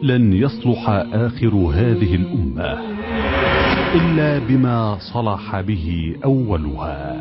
لن يصلح آخر هذه الأمة إلا بما صلح به أولها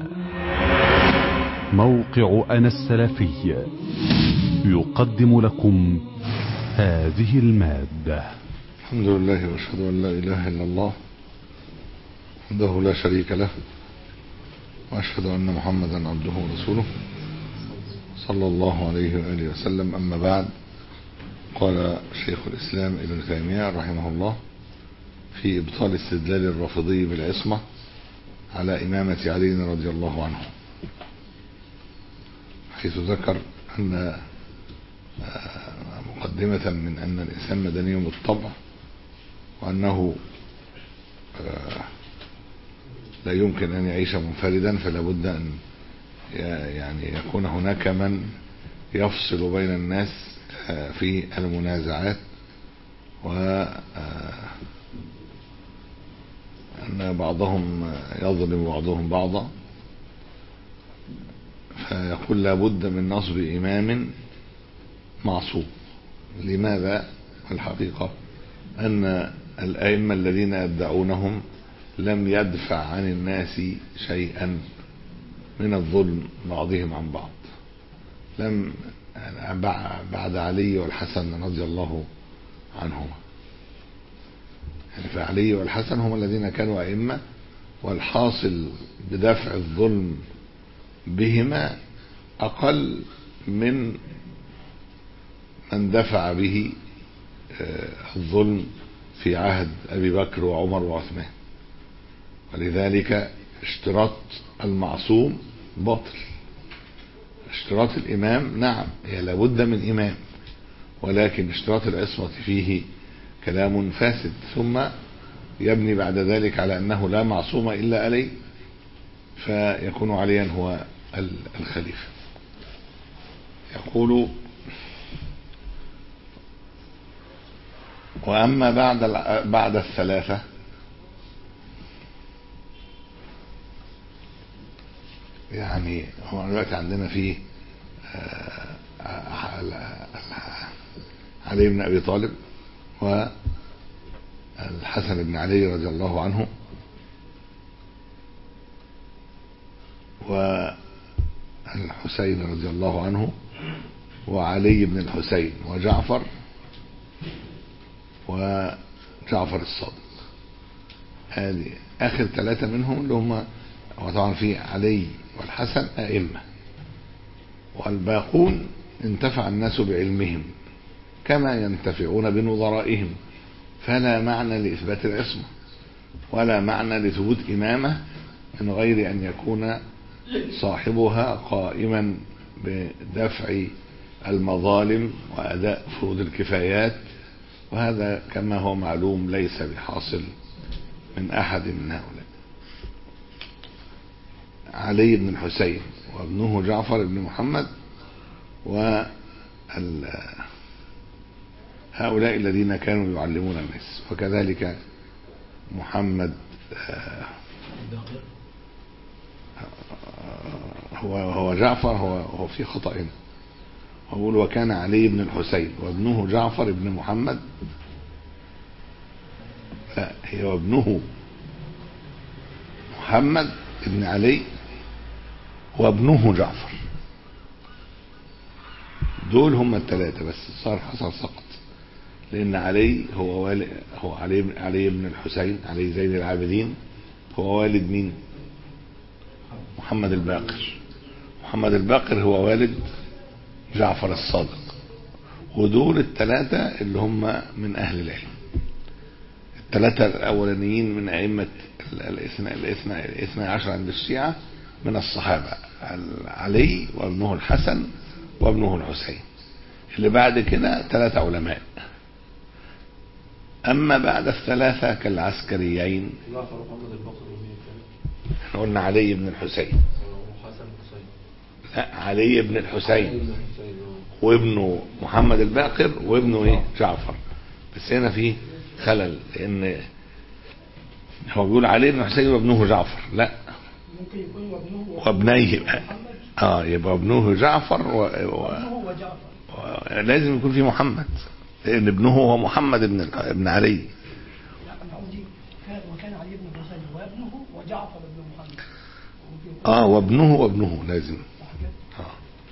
موقع أنا السلفي يقدم لكم هذه المادة الحمد لله واشهد ان لا اله الا الله وحده لا شريك له واشهد ان محمدا عبده ورسوله صلى الله عليه واله وسلم اما بعد قال شيخ الاسلام ابن تيميه رحمه الله في ابطال استدلال الرافضي بالعصمه على امامه علي رضي الله عنه حيث ذكر ان مقدمة من أن الإنسان مدني بالطبع وأنه لا يمكن أن يعيش منفردا فلا بد أن يعني يكون هناك من يفصل بين الناس في المنازعات و أن بعضهم يظلم بعضهم بعضا فيقول لا بد من نصب إمام معصوم لماذا الحقيقة أن الأئمة الذين يدعونهم لم يدفع عن الناس شيئا من الظلم بعضهم عن بعض لم بعد علي والحسن رضي الله عنهما يعني فعلي والحسن هم الذين كانوا أئمة والحاصل بدفع الظلم بهما أقل من من دفع به الظلم في عهد أبي بكر وعمر وعثمان ولذلك اشتراط المعصوم باطل اشتراط الإمام نعم هي لابد من إمام ولكن اشتراط العصمة فيه كلام فاسد ثم يبني بعد ذلك على أنه لا معصوم إلا عليه فيكون عليا هو الخليفة يقول وأما بعد بعد الثلاثة يعني هو دلوقتي عندنا في علي بن أبي طالب والحسن بن علي رضي الله عنه والحسين رضي الله عنه وعلي بن الحسين وجعفر وجعفر الصادق هذه اخر ثلاثة منهم اللي هم وطبعا في علي والحسن ائمة والباقون انتفع الناس بعلمهم كما ينتفعون بنظرائهم فلا معنى لإثبات العصمة ولا معنى لثبوت إمامة من غير أن يكون صاحبها قائما بدفع المظالم وأداء فروض الكفايات وهذا كما هو معلوم ليس بحاصل من أحد من هؤلاء علي بن الحسين وابنه جعفر بن محمد و هؤلاء الذين كانوا يعلمون الناس وكذلك محمد هو هو جعفر هو هو في خطأ هنا أقول وكان علي بن الحسين وابنه جعفر بن محمد لا هي وابنه محمد بن علي وابنه جعفر دول هم الثلاثة بس صار حصل سقط لأن علي هو والد هو علي علي بن الحسين علي زين العابدين هو والد مين؟ محمد الباقر محمد الباقر هو والد جعفر الصادق ودول الثلاثة اللي هم من أهل العلم الثلاثة الأولانيين من أئمة الاثنى الاثنى الاثنى عشر عند الشيعة من الصحابة علي وابنه الحسن وابنه الحسين اللي بعد كده ثلاثة علماء أما بعد الثلاثة كالعسكريين احنا قلنا علي بن الحسين لا علي بن الحسين وابنه محمد الباقر وابنه ايه جعفر بس هنا في خلل لان هو بيقول علي بن الحسين وابنه جعفر لا ممكن يكون وابنه وابنيه اه يبقى ابنه جعفر و... و... وابنه وجعفر و... لازم يكون في محمد لان ابنه هو محمد بن ابن علي لا انا قصدي كان وكان علي بن الحسين وابنه وجعفر بن محمد ممكن يكون اه وابنه وابنه لازم صح كده؟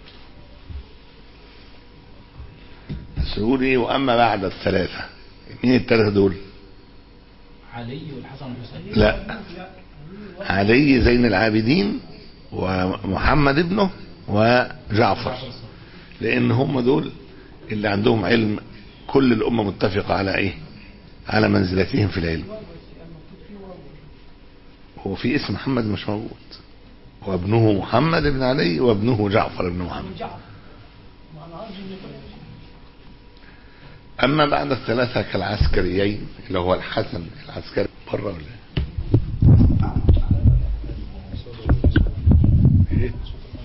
بس يقول ايه واما بعد الثلاثه مين الثلاثه دول علي والحسن والحسين لا لا علي زين العابدين ومحمد ابنه وجعفر لان هم دول اللي عندهم علم كل الامه متفقه على ايه على منزلتهم في العلم هو في اسم محمد مش موجود وابنه محمد بن علي وابنه جعفر بن محمد جعفر ما انا ارجو ان يكون اما بعد الثلاثه كالعسكريين اللي هو الحسن العسكري بره ولا إيه؟ إيه؟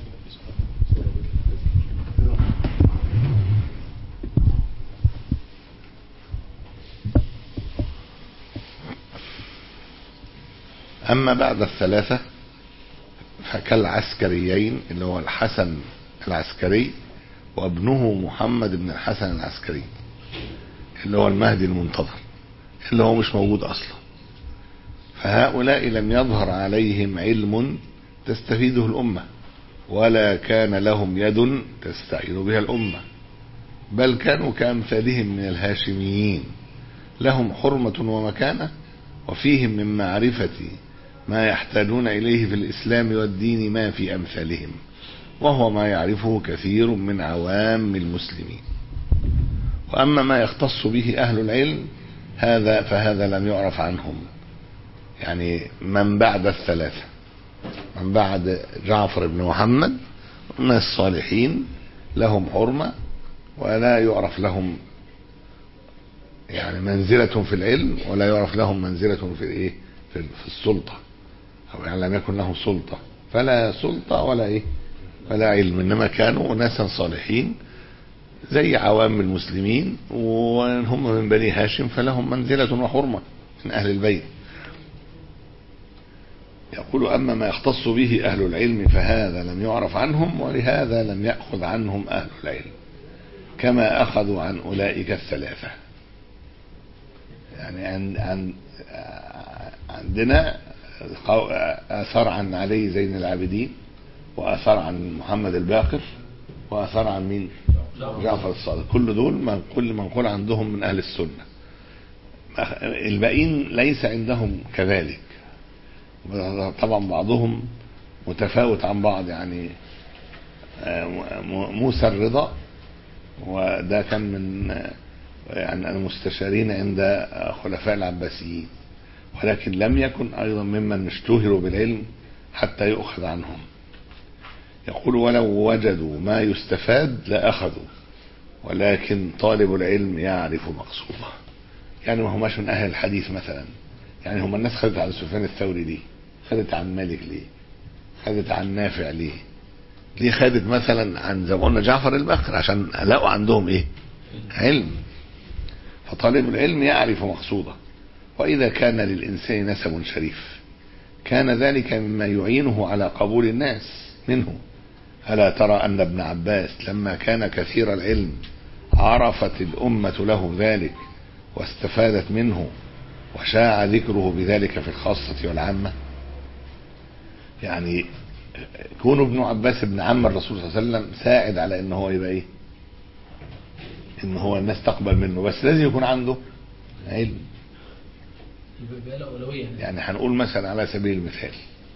أما بعد الثلاثة فكالعسكريين اللي هو الحسن العسكري وابنه محمد بن الحسن العسكري اللي هو المهدي المنتظر اللي هو مش موجود أصلا فهؤلاء لم يظهر عليهم علم تستفيده الأمة ولا كان لهم يد تستعين بها الأمة بل كانوا كأمثالهم من الهاشميين لهم حرمة ومكانة وفيهم من معرفة ما يحتاجون إليه في الإسلام والدين ما في أمثالهم وهو ما يعرفه كثير من عوام المسلمين وأما ما يختص به أهل العلم هذا فهذا لم يعرف عنهم يعني من بعد الثلاثة من بعد جعفر بن محمد من الصالحين لهم حرمة ولا يعرف لهم يعني منزلة في العلم ولا يعرف لهم منزلة في الايه في في السلطة او يعني لم يكن لهم سلطة فلا سلطة ولا ايه ولا علم انما كانوا ناسا صالحين زي عوام المسلمين وهم من بني هاشم فلهم منزلة وحرمة من اهل البيت يقول اما ما يختص به اهل العلم فهذا لم يعرف عنهم ولهذا لم يأخذ عنهم اهل العلم كما اخذوا عن اولئك الثلاثه يعني عن عن عندنا قو- آثار عن علي زين العابدين وآثار عن محمد الباقر وآثار عن مين؟ جعفر الصادق كل دول من كل منقول عندهم من أهل السنة الباقيين ليس عندهم كذلك طبعا بعضهم متفاوت عن بعض يعني آه، م- موسى الرضا وده كان من آه، يعني المستشارين عند خلفاء العباسيين ولكن لم يكن أيضا ممن اشتهروا بالعلم حتى يؤخذ عنهم يقول ولو وجدوا ما يستفاد لأخذوا ولكن طالب العلم يعرف مقصوده يعني ما هماش من أهل الحديث مثلا يعني هم الناس خدت عن سفيان الثوري ليه خدت عن مالك ليه خدت عن نافع ليه ليه خدت مثلا عن زي ما قلنا جعفر البكر عشان لقوا عندهم ايه علم فطالب العلم يعرف مقصوده وإذا كان للإنسان نسب شريف كان ذلك مما يعينه على قبول الناس منه ألا ترى أن ابن عباس لما كان كثير العلم عرفت الأمة له ذلك واستفادت منه وشاع ذكره بذلك في الخاصة والعامة يعني كون ابن عباس ابن عم الرسول صلى الله عليه وسلم ساعد على ان هو يبقى ايه ان هو الناس تقبل منه بس لازم يكون عنده علم يبقى له أولوية هنا. يعني هنقول مثلا على سبيل المثال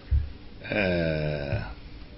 آه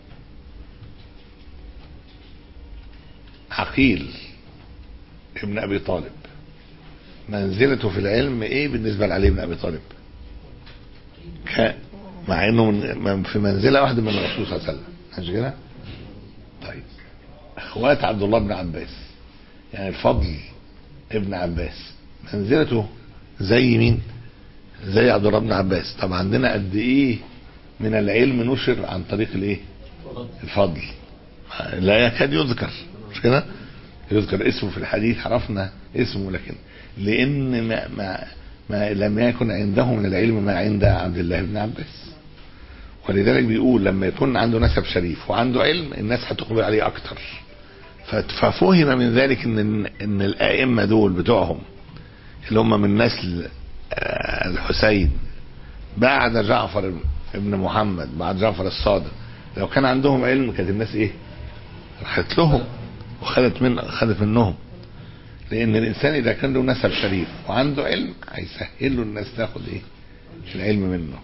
عقيل ابن ابي طالب منزلته في العلم ايه بالنسبه لعلي بن ابي طالب ك- مع انه من من- في منزله واحده من الرسول صلى الله عليه وسلم مش كده طيب اخوات عبد الله بن عباس يعني الفضل ابن عباس منزلته زي مين زي عبد الله بن عباس طب عندنا قد ايه من العلم نشر عن طريق الايه الفضل لا يكاد يذكر مش كده يذكر اسمه في الحديث عرفنا اسمه لكن لان ما, ما, ما لم يكن عنده من العلم ما عند عبد الله بن عباس ولذلك بيقول لما يكون عنده نسب شريف وعنده علم الناس هتقبل عليه اكتر فت- ففهم من ذلك ان ان الائمه دول بتوعهم اللي هم من نسل آه، الحسين بعد جعفر ابن محمد بعد جعفر الصادق لو كان عندهم علم كانت الناس ايه راحت لهم وخدت من خدت منهم لان الانسان اذا كان له نسب شريف وعنده علم هيسهل له الناس تاخد ايه العلم منه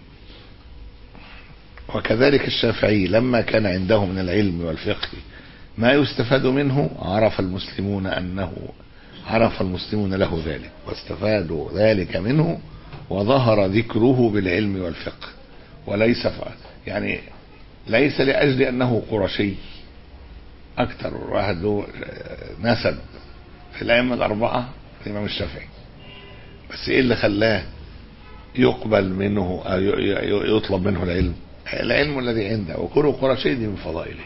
وكذلك الشافعي لما كان عنده من العلم والفقه ما يستفاد منه عرف المسلمون انه عرف المسلمون له ذلك واستفادوا ذلك منه وظهر ذكره بالعلم والفقه وليس ف... يعني ليس لاجل انه قرشي اكثر واحد له نسب في الائمه الاربعه الامام الشافعي بس ايه اللي خلاه يقبل منه أو ي- ي- يطلب منه العلم العلم الذي عنده وكونه قرشي دي من فضائله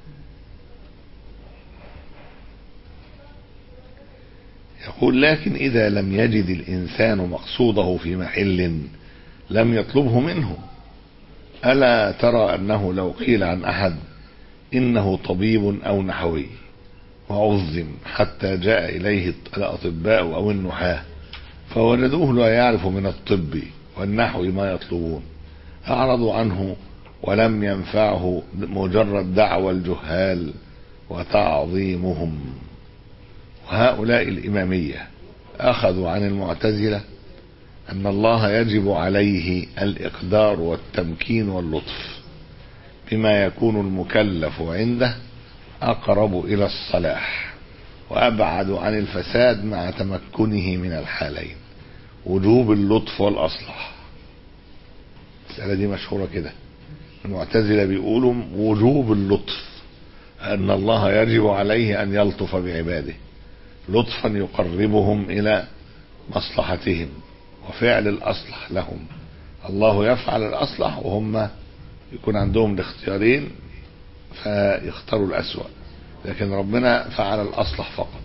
يقول لكن إذا لم يجد الإنسان مقصوده في محل لم يطلبه منه ألا ترى أنه لو قيل عن أحد إنه طبيب أو نحوي وعظم حتى جاء إليه الأطباء أو النحاة فوجدوه لا يعرف من الطب والنحو ما يطلبون أعرضوا عنه ولم ينفعه مجرد دعوى الجهال وتعظيمهم وهؤلاء الإمامية أخذوا عن المعتزلة أن الله يجب عليه الإقدار والتمكين واللطف بما يكون المكلف عنده أقرب إلى الصلاح وأبعد عن الفساد مع تمكنه من الحالين وجوب اللطف والأصلح المسألة دي مشهورة كده المعتزلة بيقولوا وجوب اللطف أن الله يجب عليه أن يلطف بعباده لطفا يقربهم إلى مصلحتهم وفعل الأصلح لهم الله يفعل الأصلح وهم يكون عندهم الاختيارين فيختاروا الأسوأ لكن ربنا فعل الأصلح فقط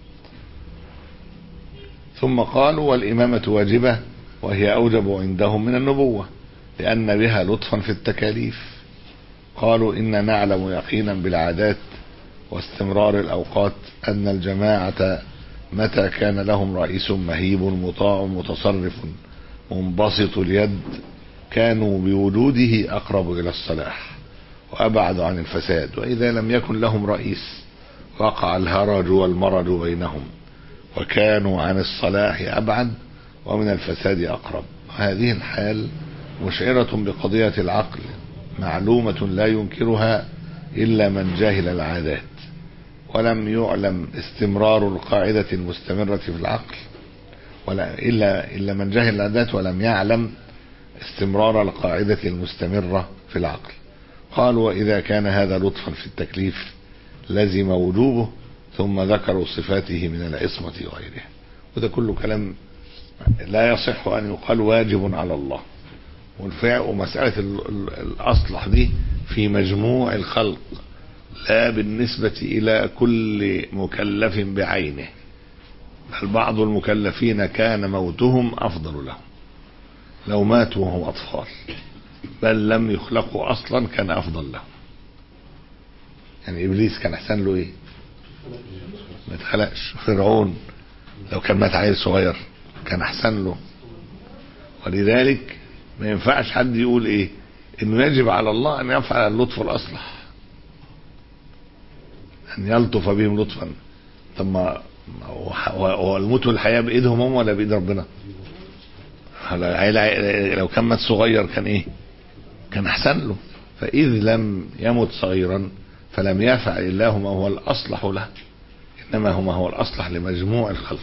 ثم قالوا والإمامة واجبة وهي أوجب عندهم من النبوة لأن بها لطفا في التكاليف قالوا إن نعلم يقينا بالعادات واستمرار الأوقات أن الجماعة متى كان لهم رئيس مهيب مطاع متصرف منبسط اليد كانوا بوجوده أقرب إلى الصلاح وأبعد عن الفساد وإذا لم يكن لهم رئيس وقع الهرج والمرج بينهم وكانوا عن الصلاح أبعد ومن الفساد أقرب هذه الحال مشعرة بقضية العقل معلومة لا ينكرها إلا من جاهل العادات ولم يعلم استمرار القاعدة المستمرة في العقل ولا إلا إلا من جاهل العادات ولم يعلم استمرار القاعدة المستمرة في العقل قالوا وإذا كان هذا لطفا في التكليف لزم وجوبه ثم ذكروا صفاته من العصمة وغيرها وده كله كلام لا يصح أن يقال واجب على الله والفعل ومسألة ال- ال- الأصلح دي في مجموع الخلق لا بالنسبة إلى كل مكلف بعينه بل بعض المكلفين كان موتهم أفضل لهم لو ماتوا وهم أطفال بل لم يخلقوا أصلا كان أفضل لهم يعني إبليس كان أحسن له إيه ما اتخلقش فرعون لو كان مات عيل صغير كان أحسن له ولذلك ما ينفعش حد يقول ايه انه يجب على الله ان يفعل اللطف والاصلح ان يلطف بهم لطفا طب ما هو- هو هو الموت والحياه بايدهم هم ولا بايد ربنا هلا- لو كان مات صغير كان ايه كان احسن له فاذ لم يمت صغيرا فلم يفعل الله ما هو الاصلح له انما هو ما هو الاصلح لمجموع الخلق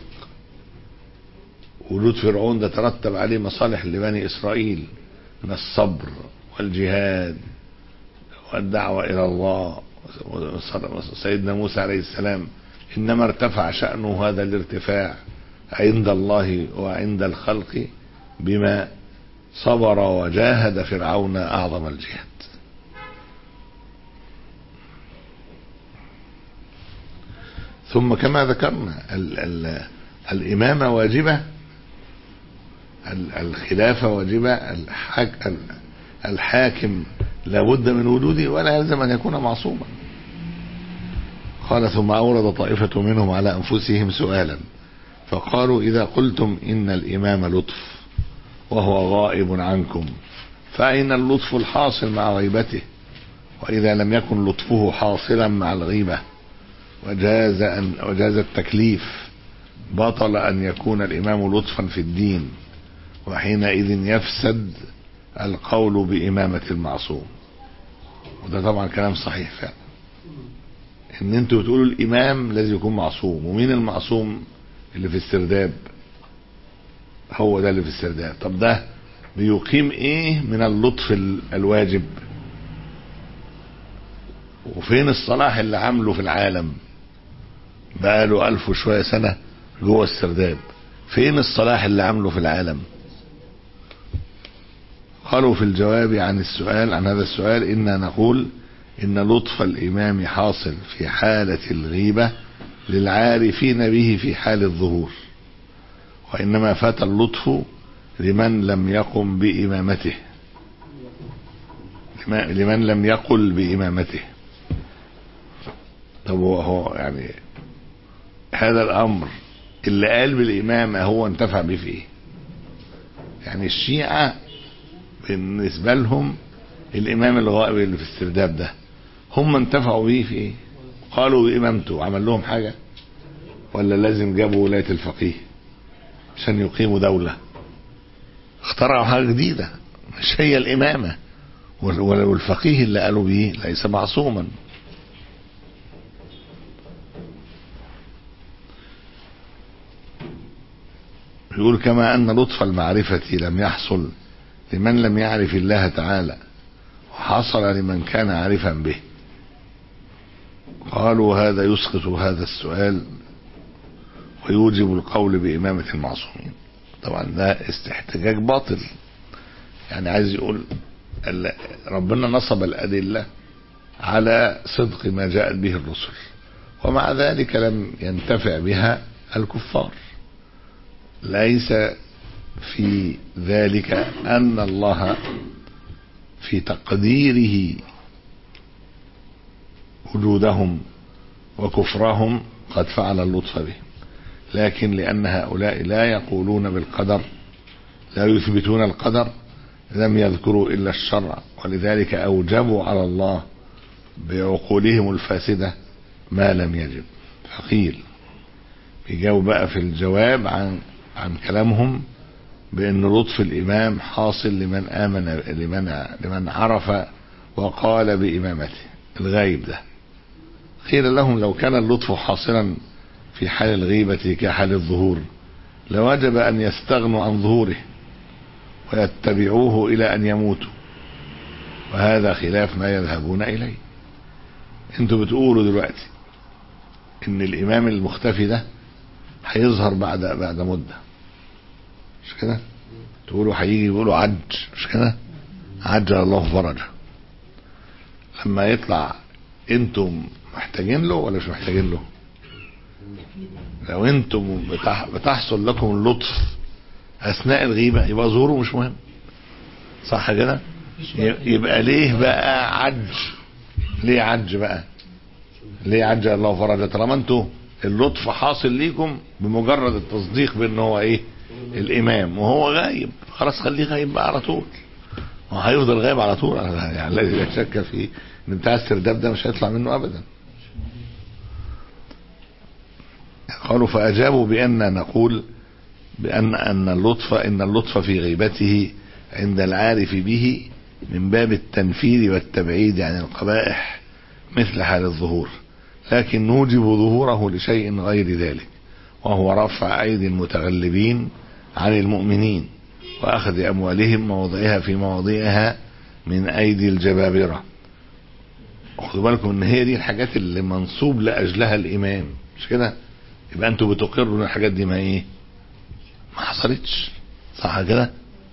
وجود فرعون ده ترتب عليه مصالح لبني إسرائيل من الصبر والجهاد والدعوة إلى الله سيدنا موسى عليه السلام إنما ارتفع شأنه هذا الارتفاع عند الله وعند الخلق بما صبر وجاهد فرعون أعظم الجهاد ثم كما ذكرنا ال ال الإمامة واجبة ال- الخلافة واجبة الحاك ال- الحاكم لابد من وجوده ولا يلزم أن يكون معصوما قال ثم أورد طائفة منهم على أنفسهم سؤالا فقالوا إذا قلتم إن الإمام لطف وهو غائب عنكم فأين اللطف الحاصل مع غيبته وإذا لم يكن لطفه حاصلا مع الغيبة وجاز أن وجاز التكليف بطل أن يكون الإمام لطفا في الدين وحينئذ يفسد القول بإمامة المعصوم وده طبعا كلام صحيح فعلا ان انتوا بتقولوا الامام لازم يكون معصوم ومين المعصوم اللي في السرداب هو ده اللي في السرداب طب ده بيقيم ايه من اللطف ال- الواجب وفين الصلاح اللي عامله في العالم بقاله ألف وشوية سنة جوه السرداب فين الصلاح اللي عامله في العالم قالوا في الجواب عن السؤال عن هذا السؤال إنا نقول إن لطف الإمام حاصل في حالة الغيبة للعارفين به في حال الظهور وإنما فات اللطف لمن لم يقم بإمامته لما- لمن لم يقل بإمامته طب هو هو يعني هذا الأمر اللي قال بالإمامة هو انتفع به في إيه يعني الشيعة بالنسبة لهم الإمام الغائب اللي في السرداب ده هم انتفعوا به في إيه قالوا بإمامته عمل لهم حاجة ولا لازم جابوا ولاية الفقيه عشان يقيموا دولة اخترعوا حاجة جديدة مش هي الإمامة وال- وال- والفقيه اللي قالوا به ليس معصوما يقول كما أن لطف المعرفة لم يحصل لمن لم يعرف الله تعالى وحصل لمن كان عارفا به قالوا هذا يسقط هذا السؤال ويوجب القول بإمامة المعصومين طبعا ده استحتجاج باطل يعني عايز يقول ال- ربنا نصب الأدلة على صدق ما جاءت به الرسل ومع ذلك لم ينتفع بها الكفار ليس في ذلك أن الله في تقديره وجودهم وكفرهم قد فعل اللطف بهم لكن لأن هؤلاء لا يقولون بالقدر لا يثبتون القدر لم يذكروا إلا الشرع ولذلك أوجبوا على الله بعقولهم الفاسدة ما لم يجب فقيل بيجاوب بقى في الجواب عن عن كلامهم بأن لطف الإمام حاصل لمن آمن لمن لمن عرف وقال بإمامته الغايب ده قيل لهم لو كان اللطف حاصلا في حال الغيبة كحال الظهور لوجب أن يستغنوا عن ظهوره ويتبعوه إلى أن يموتوا وهذا خلاف ما يذهبون إليه انتوا بتقولوا دلوقتي ان الامام المختفي ده هيظهر بعد بعد مده مش كده تقولوا هيجي يقولوا عج مش كده عجل الله فرجه لما يطلع انتم محتاجين له ولا مش محتاجين له لو انتم بتح... بتحصل لكم اللطف اثناء الغيبه يبقى ظهوره مش مهم صح كده ي- يبقى ليه بقى عج ليه عج بقى ليه عجل الله فرجه طالما انتوا اللطف حاصل ليكم بمجرد التصديق بان هو ايه الامام وهو غايب خلاص خليه غايب بقى على طول هو هيفضل غايب على طول يعني الذي لا شك فيه ان بتاع السرداب ده مش هيطلع منه ابدا قالوا فاجابوا بان نقول بان ان اللطف ان اللطف في غيبته عند العارف به من باب التنفيذ والتبعيد عن القبائح مثل حال الظهور لكن نوجب ظهوره لشيء غير ذلك وهو رفع أيدي المتغلبين عن المؤمنين وأخذ أموالهم مواضعها في مواضعها من أيدي الجبابرة خدوا بالكم ان هي دي الحاجات اللي منصوب لأجلها الإمام مش كده يبقى انتوا بتقروا ان الحاجات دي ما ايه ما حصلتش صح كده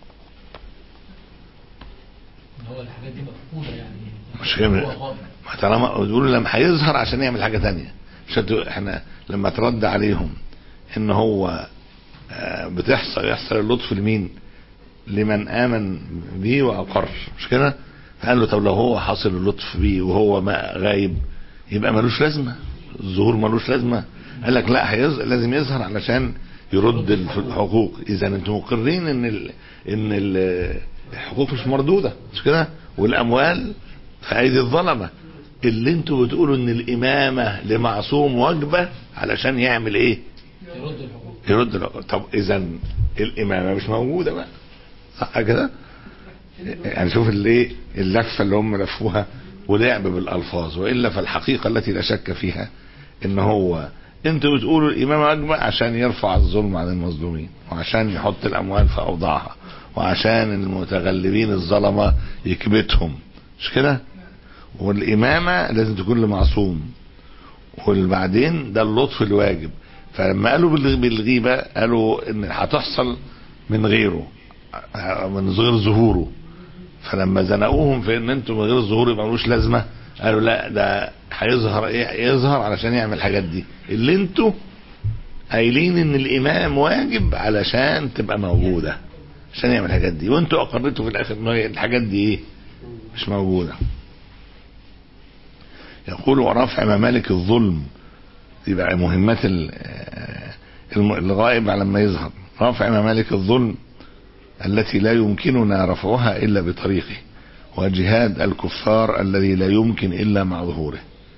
هو الحاجات دي مفقودة يعني مش كده هو غائب ما طالما يقولوا لما هيظهر عشان يعمل حاجه تانية مش هت- احنا لما ترد عليهم ان هو آه، بتحصل يحصل اللطف لمين لمن امن به واقر مش كده فقال له طب لو هو حاصل اللطف بيه وهو ما غايب يبقى ملوش لازمه الظهور ملوش لازمه قال لك لا هيز... لازم يظهر علشان يرد الحقوق اذا انتم مقرين ان ال... ان ال... الحقوق مش مردوده مش كده والاموال في ايدي الظلمه اللي انتوا بتقولوا ان الامامه لمعصوم واجبه علشان يعمل ايه يرد الحقوق يرد الحقوق. طب اذا الامامه مش موجوده بقى صح كده يعني شوف الايه اللفه اللي هم لفوها ولعب بالالفاظ والا فالحقيقه التي لا شك فيها ان هو انتوا بتقولوا الامام اجمع عشان يرفع الظلم عن المظلومين وعشان يحط الاموال في اوضاعها وعشان المتغلبين الظلمه يكبتهم مش كده والامامه لازم تكون لمعصوم وبعدين ده اللطف الواجب فلما قالوا بالغ- بالغيبه قالوا ان هتحصل من غيره من غير ظهوره فلما زنقوهم في ان انتم من غير الظهور يبقى ملوش لازمه قالوا لا ده هيظهر ايه يظهر علشان يعمل الحاجات دي اللي انتوا قايلين ان الامام واجب علشان تبقى موجوده عشان يعمل الحاجات دي وانتوا اقررتوا في الاخر ان هي الحاجات دي ايه مش موجوده يقول ورفع ممالك الظلم يبقى مهمات ال- الم- الغائب على ما يظهر رفع ممالك الظلم التي لا يمكننا رفعها الا بطريقه وجهاد الكفار الذي لا يمكن الا مع ظهوره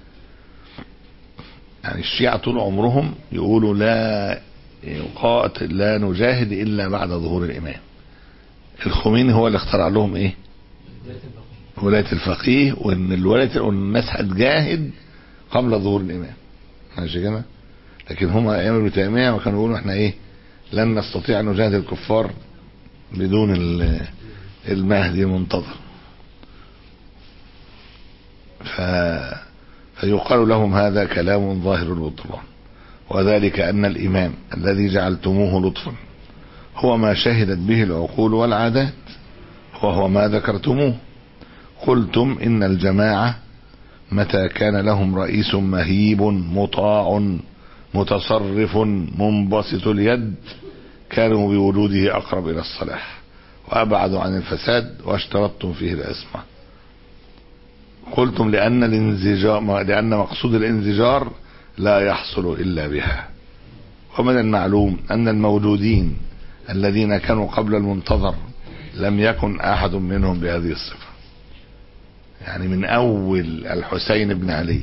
يعني الشيعة طول عمرهم يقولوا لا يقاتل لا نجاهد الا بعد ظهور الامام الخميني هو اللي اخترع لهم ايه بداية البقية ولاية الفقيه وان الولاية وان الناس هتجاهد قبل ظهور الامام ماشي كده لكن هم ايام ابن تيمية وكانوا يقولوا احنا ايه لن نستطيع ان نجاهد الكفار بدون ال- المهدي منتظر ف فيقال لهم هذا كلام ظاهر البطلان وذلك ان الامام الذي جعلتموه لطفا هو ما شهدت به العقول والعادات وهو ما ذكرتموه قلتم ان الجماعه متى كان لهم رئيس مهيب مطاع متصرف منبسط اليد كانوا بوجوده اقرب الى الصلاح وابعد عن الفساد واشترطتم فيه العصمه قلتم لان الانزجار لان مقصود الانزجار لا يحصل الا بها ومن المعلوم ان الموجودين الذين كانوا قبل المنتظر لم يكن احد منهم بهذه الصفه يعني من اول الحسين بن علي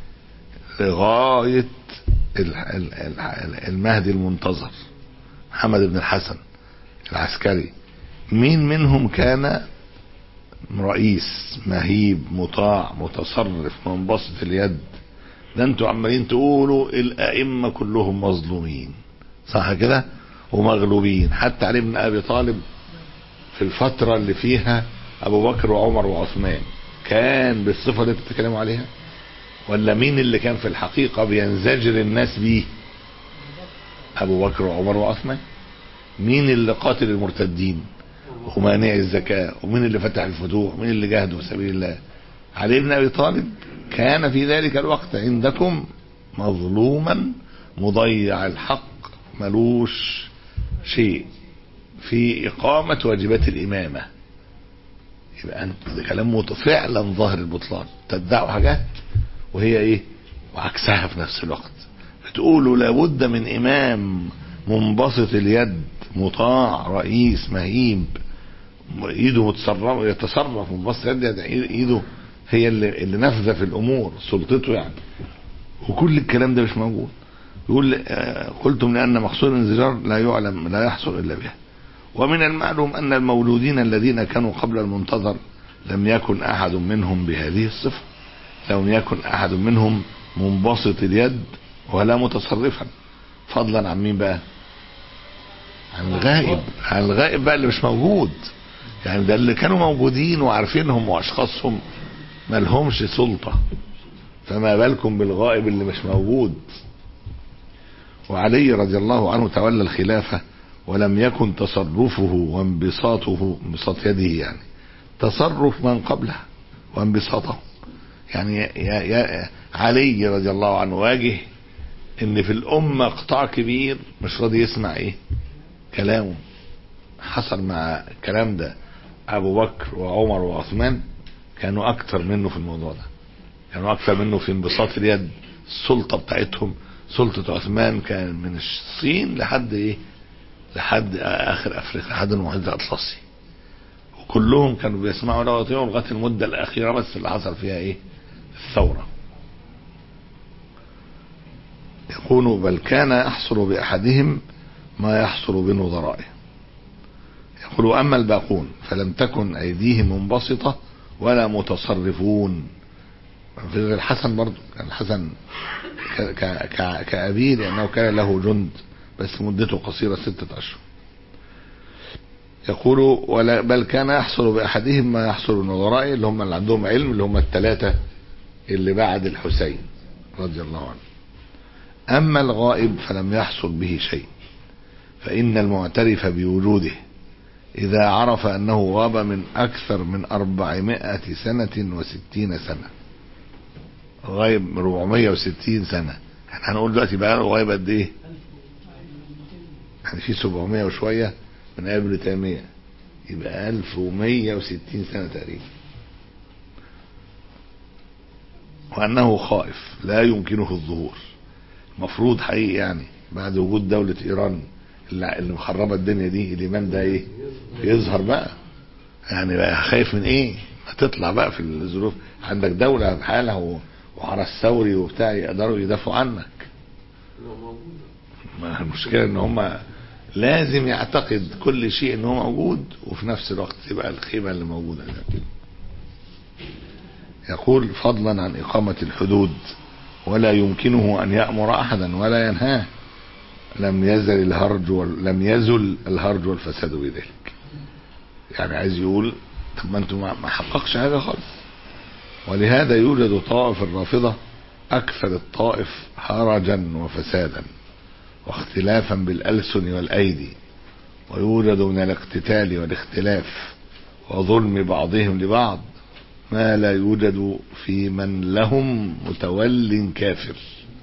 لغايه ال- ال- ال- المهدي المنتظر محمد بن الحسن العسكري مين منهم كان رئيس مهيب مطاع متصرف منبسط اليد ده انتوا عمالين تقولوا الائمه كلهم مظلومين صح كده ومغلوبين حتى علي بن ابي طالب في الفتره اللي فيها ابو بكر وعمر وعثمان كان بالصفه اللي بتتكلموا عليها ولا مين اللي كان في الحقيقه بينزجر الناس بيه ابو بكر وعمر وعثمان مين اللي قاتل المرتدين ومانع الزكاة ومين اللي فتح الفتوح ومين اللي جاهدوا في سبيل الله علي بن أبي طالب كان في ذلك الوقت عندكم مظلوما مضيع الحق ملوش شيء في إقامة واجبات الإمامة يبقى أنت ده كلام مت- فعلا ظاهر البطلان تدعوا حاجات وهي إيه وعكسها في نفس الوقت بتقولوا لابد من إمام منبسط اليد مطاع رئيس مهيب ايده متصرف يتصرف منبسط اليد يعني ايده هي اللي, اللي نافذه في الامور سلطته يعني وكل الكلام ده مش موجود يقول آه، قلتم لان مقصود الانزجار لا يعلم لا يحصل الا به ومن المعلوم ان المولودين الذين كانوا قبل المنتظر لم يكن احد منهم بهذه الصفه لم يكن احد منهم منبسط اليد ولا متصرفا فضلا عن مين بقى عن الغائب عن الغائب بقى اللي مش موجود يعني ده اللي كانوا موجودين وعارفينهم واشخاصهم ما لهمش سلطه فما بالكم بالغائب اللي مش موجود وعلي رضي الله عنه تولى الخلافه ولم يكن تصرفه وانبساطه انبساط يده يعني تصرف من قبله وانبساطه يعني يا يا علي رضي الله عنه واجه ان في الامه قطاع كبير مش راضي يسمع ايه كلامه حصل مع الكلام ده ابو بكر وعمر وعثمان كانوا اكثر منه في الموضوع ده كانوا اكثر منه في انبساط اليد السلطة بتاعتهم سلطة عثمان كان من الصين لحد ايه لحد اخر افريقيا لحد المحيط الاطلسي وكلهم كانوا بيسمعوا له ويطيعوا لغايه المده الاخيره بس اللي حصل فيها ايه الثوره يقول بل كان يحصل باحدهم ما يحصل بنظرائه يقول اما الباقون فلم تكن ايديهم منبسطه ولا متصرفون في غير الحسن برضه كان الحسن ك- ك- ك- كأبيه لأنه كان له جند بس مدته قصيرة ستة أشهر يقول ولا بل كان يحصل بأحدهم ما يحصل بنظرائه اللي هم اللي عندهم علم اللي هم الثلاثة اللي بعد الحسين رضي الله عنه أما الغائب فلم يحصل به شيء فإن المعترف بوجوده إذا عرف أنه غاب من أكثر من أربعمائة سنة وستين سنة غايب 460 سنة احنا هنقول دلوقتي بقى له غايب قد ايه يعني في 700 وشوية من ايام ابن تيمية يبقى 1160 سنة تقريبا وانه خائف لا يمكنه الظهور المفروض حقيقي يعني بعد وجود دولة ايران اللي اللي مخربة الدنيا دي الامام ده ايه يظهر بقى يعني بقى خايف من ايه ما تطلع بقى في الظروف عندك دولة بحالها و- وعلى الثوري وبتاع يقدروا يدافعوا عنك ما المشكلة ان هم لازم يعتقد كل شيء ان هو موجود وفي نفس الوقت تبقى الخيمة اللي موجودة ده. يقول فضلا عن إقامة الحدود ولا يمكنه أن يأمر أحدا ولا ينهاه لم يزل الهرج وال... لم يزل الهرج والفساد بذلك يعني عايز يقول طب ما انتم ما ما حققش حاجة خالص ولهذا يوجد طائف الرافضة أكثر الطائف هرجا وفسادا واختلافا بالألسن والأيدي ويوجد من الاقتتال والاختلاف وظلم بعضهم لبعض ما لا يوجد في من لهم متول كافر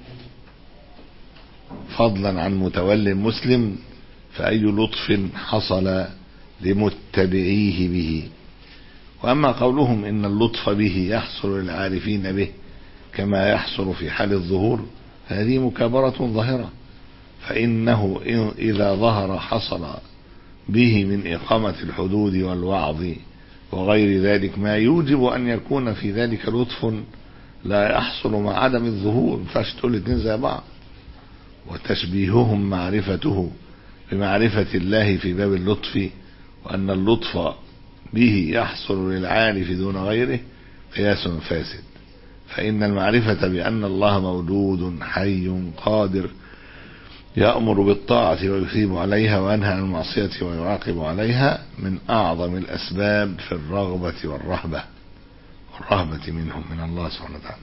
فضلا عن متول مسلم فأي لطف حصل لمتبعيه به وأما قولهم إن اللطف به يحصل للعارفين به كما يحصل في حال الظهور فهذه مكابرة ظاهرة فإنه إن- إذا ظهر حصل به من إقامة الحدود والوعظ وغير ذلك ما يوجب أن يكون في ذلك لطف لا يحصل مع عدم الظهور ما ينفعش تقول الاتنين زي بعض وتشبيههم معرفته بمعرفة الله في باب اللطف وأن اللطف به يحصل للعارف دون غيره قياس فاسد فإن المعرفة بأن الله موجود حي قادر يأمر بالطاعة ويثيب عليها وينهى عن المعصية ويعاقب عليها من أعظم الأسباب في الرغبة والرهبة والرهبة منهم من الله سبحانه وتعالى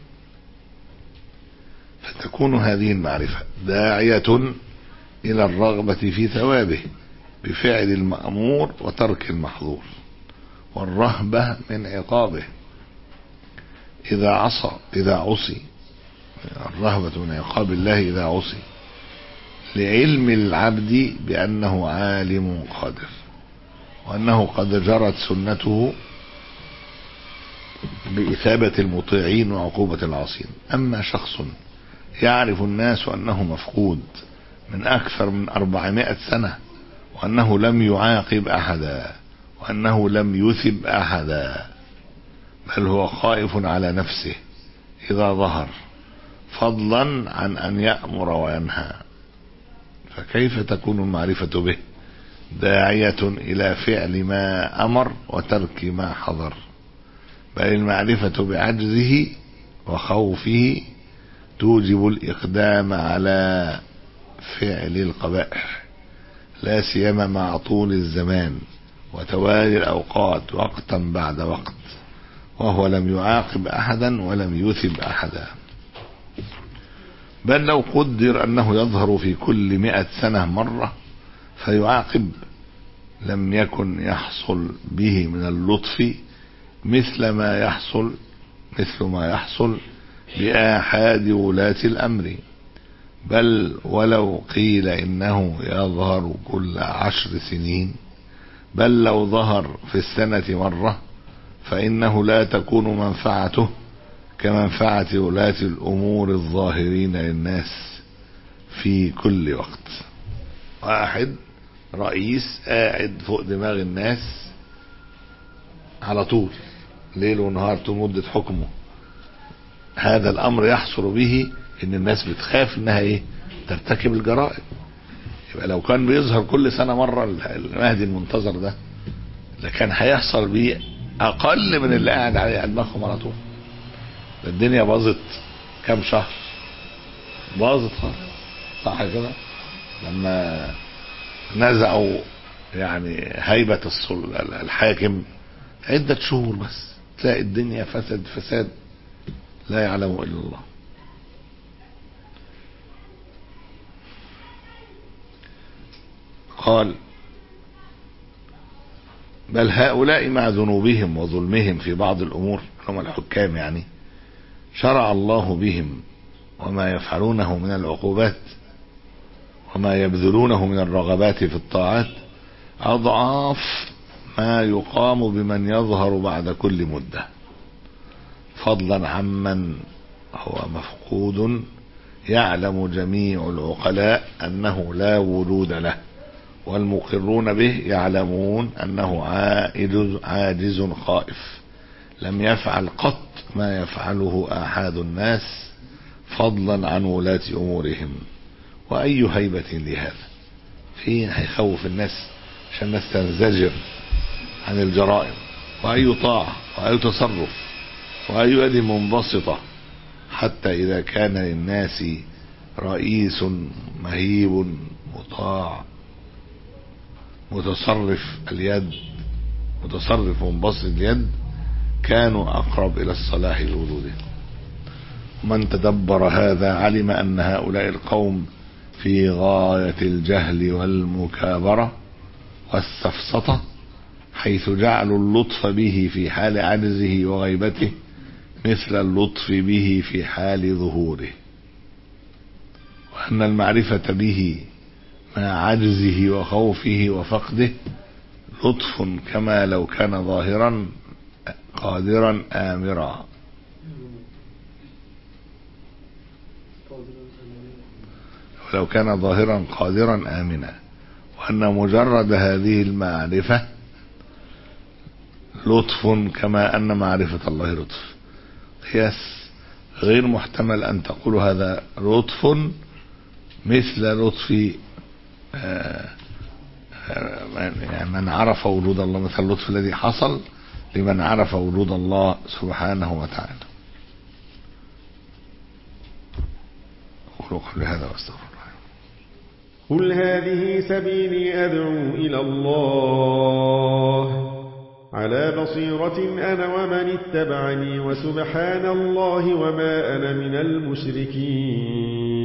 فتكون هذه المعرفة داعية إلى الرغبة في ثوابه بفعل المأمور وترك المحظور والرهبة من عقابه إذا عصى إذا عصي الرهبة من عقاب الله إذا عصي لعلم العبد بأنه عالم قادر وأنه قد جرت سنته بإثابة المطيعين وعقوبة العاصين أما شخص يعرف الناس أنه مفقود من أكثر من أربعمائة سنة وأنه لم يعاقب أحدا وأنه لم يثب أحدا بل هو خائف على نفسه إذا ظهر فضلا عن أن يأمر وينهى فكيف تكون المعرفة به داعية إلى فعل ما أمر وترك ما حضر بل المعرفة بعجزه وخوفه توجب الإقدام على فعل القبائح لا سيما مع طول الزمان وتوالي الأوقات وقتا بعد وقت وهو لم يعاقب أحدا ولم يثب أحدا بل لو قدر أنه يظهر في كل مئة سنة مرة فيعاقب لم يكن يحصل به من اللطف مثل ما يحصل مثل ما يحصل بآحاد ولاة الأمر بل ولو قيل إنه يظهر كل عشر سنين بل لو ظهر في السنة مرة فإنه لا تكون منفعته كمنفعة ولاة الأمور الظاهرين للناس في كل وقت واحد رئيس قاعد فوق دماغ الناس على طول ليل ونهار طول مدة حكمه هذا الأمر يحصل به إن الناس بتخاف إنها إيه ترتكب الجرائم يبقى لو كان بيظهر كل سنة مرة المهدي المنتظر ده ده كان هيحصل بيه أقل من اللي قاعد عليه على دماغهم على طول ده الدنيا باظت كام شهر باظت خالص صح كده لما نزعوا يعني هيبة السل- الحاكم عدة شهور بس تلاقي الدنيا فسد فساد لا يعلمه إلا الله قال بل هؤلاء مع ذنوبهم وظلمهم في بعض الأمور هم الحكام يعني شرع الله بهم وما يفعلونه من العقوبات وما يبذلونه من الرغبات في الطاعات أضعاف ما يقام بمن يظهر بعد كل مدة فضلا عمن هو مفقود يعلم جميع العقلاء أنه لا وجود له والمقرون به يعلمون أنه عاجز, عاجز خائف لم يفعل قط ما يفعله آحاد الناس فضلا عن ولاة أمورهم وأي هيبة لهذا فين هيخوف الناس عشان الناس تنزجر عن الجرائم وأي طاعة وأي تصرف وأي يد منبسطة حتى إذا كان للناس رئيس مهيب مطاع متصرف اليد متصرف منبسط اليد كانوا أقرب إلى الصلاح بوجوده من تدبر هذا علم أن هؤلاء القوم في غاية الجهل والمكابرة والسفسطة حيث جعلوا اللطف به في حال عجزه وغيبته مثل اللطف به في حال ظهوره وأن المعرفة به مع عجزه وخوفه وفقده لطف كما لو كان ظاهرا قادرا آمرا ولو كان ظاهرا قادرا آمنا وأن مجرد هذه المعرفة لطف كما أن معرفة الله لطف قياس غير محتمل أن تقول هذا لطف مثل لطف آه، آه، يعني من عرف وجود الله مثل اللطف الذي حصل لمن عرف وجود الله سبحانه وتعالى أقول قولي هذا واستغفر الله قل هذه سبيلي أدعو إلى الله على بصيرة أنا ومن اتبعني وسبحان الله وما أنا من المشركين